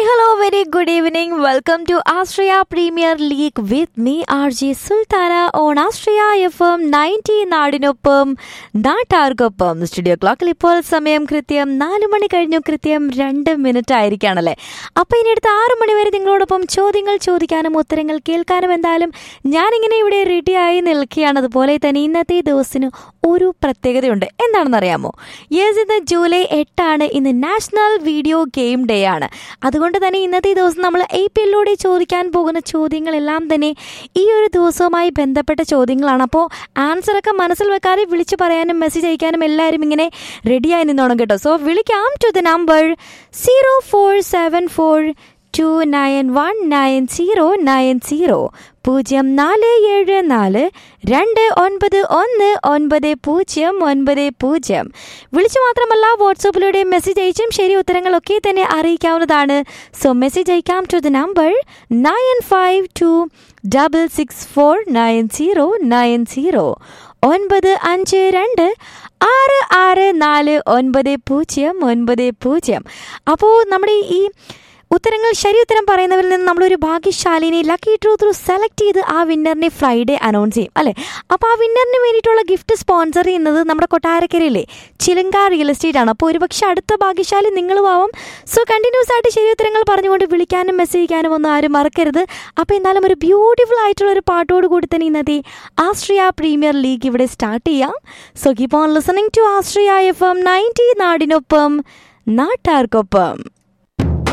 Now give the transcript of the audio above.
hello, very good evening. Welcome to Austria Premier League with me, RJ Sultana on Austria FM 90 നാടിനൊപ്പം നാട്ടാർക്കൊപ്പം studio ക്ലോക്കിൽ ഇപ്പോൾ സമയം കൃത്യം നാല് മണി കഴിഞ്ഞു കൃത്യം രണ്ട് മിനിറ്റ് ആയിരിക്കുകയാണല്ലേ അപ്പോൾ ഇനി അടുത്ത ആറ് മണി വരെ നിങ്ങളോടൊപ്പം ചോദ്യങ്ങൾ ചോദിക്കാനും ഉത്തരങ്ങൾ കേൾക്കാനും എന്തായാലും ഞാനിങ്ങനെ ഇവിടെ റെഡിയായി നിൽക്കുകയാണ് അതുപോലെ തന്നെ ഇന്നത്തെ ദിവസത്തിന് ഒരു പ്രത്യേകതയുണ്ട് എന്താണെന്ന് അറിയാമോ യെസ് ഇന്ന് ജൂലൈ എട്ടാണ് ഇന്ന് നാഷണൽ വീഡിയോ ഗെയിം ഡേ ആണ് അതുകൊണ്ട് തന്നെ ഇന്നത്തെ ദിവസം നമ്മൾ ഐ പി എല്ലിലൂടെ ചോദിക്കാൻ പോകുന്ന ചോദ്യങ്ങളെല്ലാം തന്നെ ഈ ഒരു ദിവസവുമായി ബന്ധപ്പെട്ട ചോദ്യങ്ങളാണ് അപ്പോൾ ആൻസറൊക്കെ മനസ്സിൽ വെക്കാതെ വിളിച്ചു പറയാനും മെസ്സേജ് അയക്കാനും എല്ലാവരും ഇങ്ങനെ റെഡിയായി നിന്നോണം കേട്ടോ സോ വിളിക്കാം to the number zero four seven four two nine one nine zero nine zero പൂജ്യം നാല് ഏഴ് നാല് രണ്ട് ഒൻപത് ഒന്ന് ഒൻപത് പൂജ്യം ഒൻപത് പൂജ്യം വിളിച്ചു മാത്രമല്ല വാട്സപ്പിലൂടെ മെസ്സേജ് അയച്ചും ശരി ഉത്തരങ്ങളൊക്കെ തന്നെ അറിയിക്കാവുന്നതാണ് സോ മെസ്സേജ് അയക്കാം to the number nine five two double six four nine zero nine zero ഒൻപത് അഞ്ച് രണ്ട് ആറ് ആറ് നാല് ഒൻപത് പൂജ്യം ഒൻപത് പൂജ്യം അപ്പോൾ നമ്മുടെ ഈ ഉത്തരങ്ങൾ ശരി ഉത്തരം പറയുന്നവരിൽ നിന്ന് നമ്മളൊരു ഭാഗ്യശാലിനെ ലക്കി ഡ്രോ ത്രൂ സെലക്ട് ചെയ്ത് ആ വിന്നറിനെ ഫ്രൈഡേ അനൗൺസ് ചെയ്യും അല്ലേ അപ്പോൾ ആ വിന്നറിന് വേണ്ടിയിട്ടുള്ള ഗിഫ്റ്റ് സ്പോൺസർ ചെയ്യുന്നത് നമ്മുടെ കൊട്ടാരക്കരയിലെ ചിലങ്ക റിയൽ എസ്റ്റേറ്റ് ആണ് അപ്പോൾ ഒരുപക്ഷെ അടുത്ത ഭാഗ്യശാലി നിങ്ങളും ആവും സോ കണ്ടിന്യൂസ് ആയിട്ട് ശരി ഉത്തരങ്ങൾ പറഞ്ഞുകൊണ്ട് വിളിക്കാനും മെസ്സേജ് ചെയ്യാനും ഒന്നും ആരും മറക്കരുത് അപ്പോൾ എന്തായാലും ഒരു ബ്യൂട്ടിഫുൾ ആയിട്ടുള്ള ഒരു പാട്ടോട് കൂടി തന്നെ ഇന്നത്തെ ആസ്ട്രിയ പ്രീമിയർ ലീഗ് ഇവിടെ സ്റ്റാർട്ട് ചെയ്യാം so keep on listening to Astria F M ninety നാടിനൊപ്പം നാട്ടാർക്കൊപ്പം